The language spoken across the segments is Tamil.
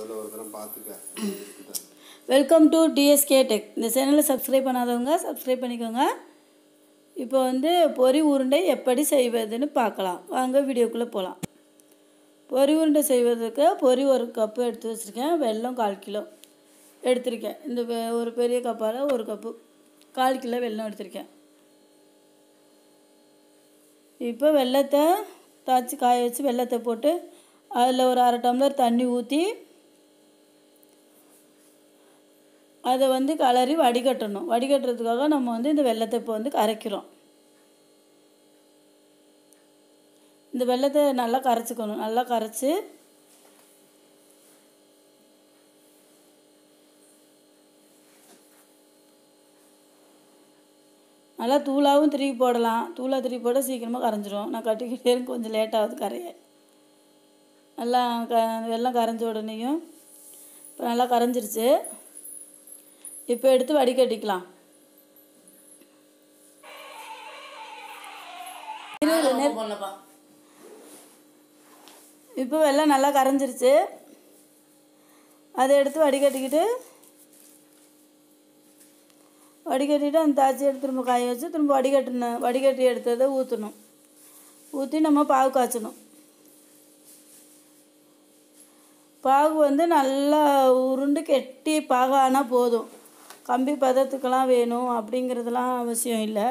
முதல்ல ஒரு தரம் பார்த்துக்க இருக்குதா வெல்கம் டு டிஎஸ்கே டெக் இந்த சேனலை சப்ஸ்கிரைப் பண்ணாதவங்க சப்ஸ்கிரைப் பண்ணிக்கோங்க இப்போ வந்து பொரி உருண்டை எப்படி செய்வதுன்னு பார்க்கலாம் வாங்க வீடியோக்குள்ளே போகலாம் பொரி உருண்டை செய்வதற்கு பொரி ஒரு கப்பு எடுத்து வச்சுருக்கேன் வெல்லம் கால் கிலோ எடுத்திருக்கேன் இந்த வெ- ஒரு பெரிய கப்பால் ஒரு கப்பு கால் கிலோ வெல்லம் எடுத்திருக்கேன் இப்போ வெல்லத்தை தாய்ச்சி காய வச்சு வெல்லத்தை போட்டு அதில் ஒரு அரை டம்ளர் தண்ணி ஊற்றி அதை வந்து கலரி வடிகட்டணும் வடிகட்டுறதுக்காக நம்ம வந்து இந்த வெல்லத்தை இப்போ வந்து கரைக்கிறோம் இந்த வெல்லத்தை நல்லா கரைச்சிக்கணும் நல்லா கரைச்சி நல்லா தூளாகவும் திருப்பி போடலாம் தூளாக திருப்பி போட சீக்கிரமாக கரைஞ்சிரும் நான் கட்டிக்கிட்டே இருக்கு கொஞ்சம் லேட்டாகுது கரைய நல்லா க வெல்லம் கரைஞ்ச உடனேயும் இப்போ நல்லா கரைஞ்சிருச்சு இப்போ எடுத்து வடிகட்டிக்கலாம் இப்போ வெல்லம் நல்லா கரைஞ்சிருச்சு அதை எடுத்து வடிகட்டிக்கிட்டு வடிகட்டிட்டு அந்த தாச்சி எடுத்து திரும்ப காய வச்சு திரும்ப வடிகட்டணும் வடிகட்டி எடுத்ததை ஊற்றணும் ஊற்றி நம்ம பாகு காய்ச்சணும் பாகு வந்து நல்லா உருண்டு கெட்டி பாகானா போதும் கம்பி பதத்துக்கெல்லாம் வேணும் அப்படிங்கிறதுலாம் அவசியம் இல்லை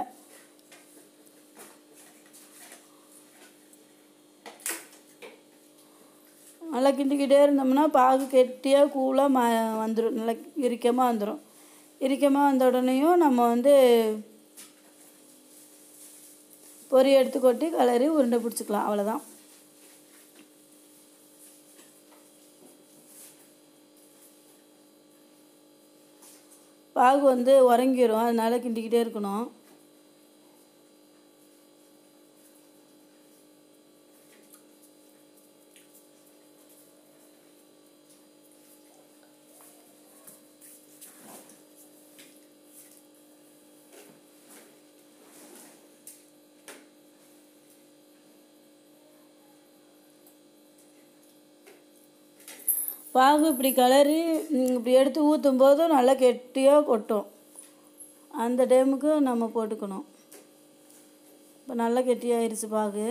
நல்லா கிண்டிக்கிட்டே இருந்தோம்னா பாகு கெட்டியாக கூலாக ம வந்துடும் நல்லா இறுக்கமாக வந்துடும் இறுக்கமாக வந்த உடனேயும் நம்ம வந்து பொரி எடுத்து கொட்டி கலரி உருண்டை பிடிச்சிக்கலாம் அவ்வளோதான் பாகு வந்து உறங்கிரும் அதனால கிண்டிக்கிட்டே இருக்கணும் பாகு இப்படி கிளறி ம், இப்படி எடுத்து ஊற்றும் போது நல்லா கெட்டியாக கொட்டும் அந்த டைமுக்கு நம்ம போட்டுக்கணும் இப்போ நல்லா கெட்டியாயிருச்சு பாகு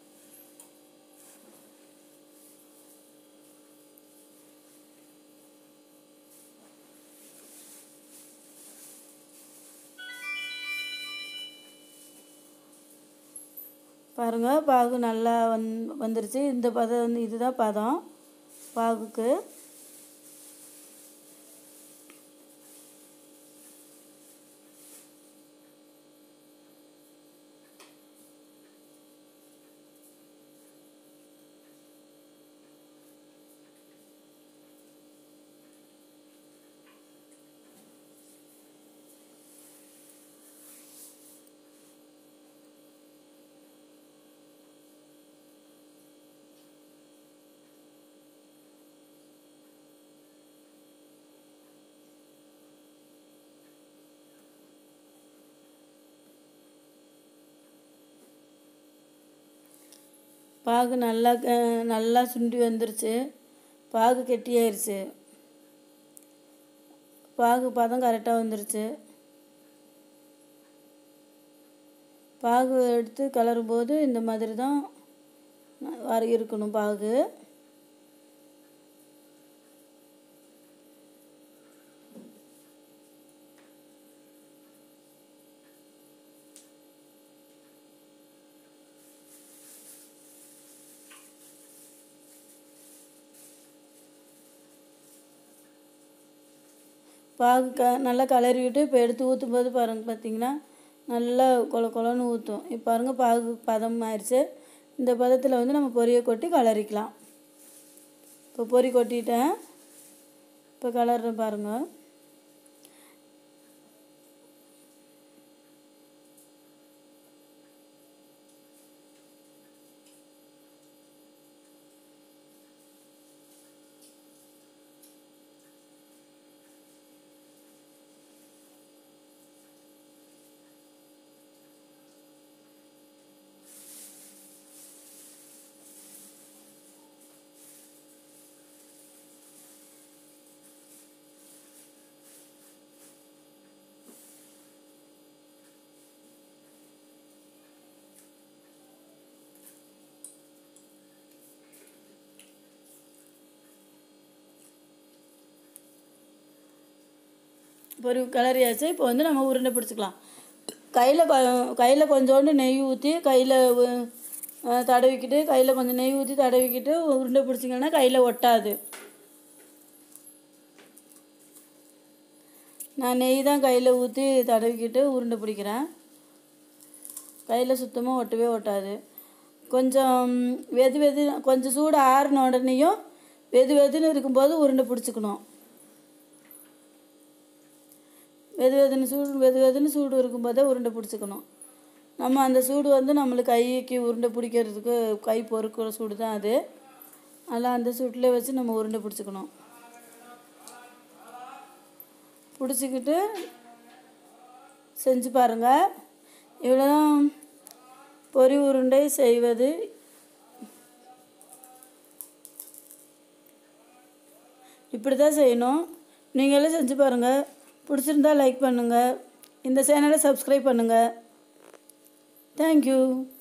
பாருங்க பாகு நல்லா வந் வந்துருச்சு இந்த பதம் வந்து இதுதான் பதம் பாகுக்கு பாகு நல்லா க- நல்லா சுண்டி வந்துருச்சு பாகு கெட்டியாயிருச்சு பாகு பதம் கரெக்டாக வந்துருச்சு பாகு எடுத்து கிளறும் போது இந்த மாதிரி தான் வர இருக்கணும் பாகு பாகு க நல்லா கிளறி விட்டு இப்போ எடுத்து ஊற்றும் போது பாருங்க பார்த்தீங்கன்னா நல்லா கொல கொலன்னு ஊற்றும் இப்போ பாருங்க பாகு பதம் ஆயிடுச்சு இந்த பதத்தில் வந்து நம்ம பொரியை கொட்டி கலரிக்கலாம் இப்போ பொரி கொட்டிட்டேன் இப்போ கலர்றேன் பாருங்கள் பொரி கிளறியாச்சு இப்போ வந்து நம்ம உருண்டை பிடிச்சிக்கலாம் கையில் கையில் கொஞ்சோண்டு நெய் ஊற்றி கையில் தடவிக்கிட்டு கையில் கொஞ்சம் நெய் ஊற்றி தடவிக்கிட்டு உருண்டை பிடிச்சிங்கன்னா கையில் ஒட்டாது நான் நெய் தான் கையில் ஊற்றி தடவிக்கிட்டு உருண்டை பிடிக்கிறேன் கையில் சுத்தமாக ஒட்டவே ஒட்டாது கொஞ்சம் வெது வெது கொஞ்சம் சூடு ஆறின உடனேயும் வெது வெதுன்னு இருக்கும்போது உருண்டை பிடிச்சிக்கணும் வெது வெதுன்னு சூடு வெது வெதுன்னு சூடு இருக்கும்போதே உருண்டை பிடிச்சிக்கணும் நம்ம அந்த சூடு வந்து நம்மளுக்கு கைக்கு உருண்டை பிடிக்கிறதுக்கு கை பொறுக்கிற சூடு தான் அது அதெல்லாம் அந்த சூட்டில் வச்சு நம்ம உருண்டை பிடிச்சிக்கணும் பிடிச்சிக்கிட்டு செஞ்சு பாருங்கள் இவ்வளோதான் பொரி உருண்டை செய்வது இப்படி தான் செய்யணும் நீங்களும் செஞ்சு பாருங்கள் பிடிச்சிருந்தா லைக் பண்ணுங்கள் இந்த சேனலை சப்ஸ்கிரைப் பண்ணுங்கள் தேங்க்யூ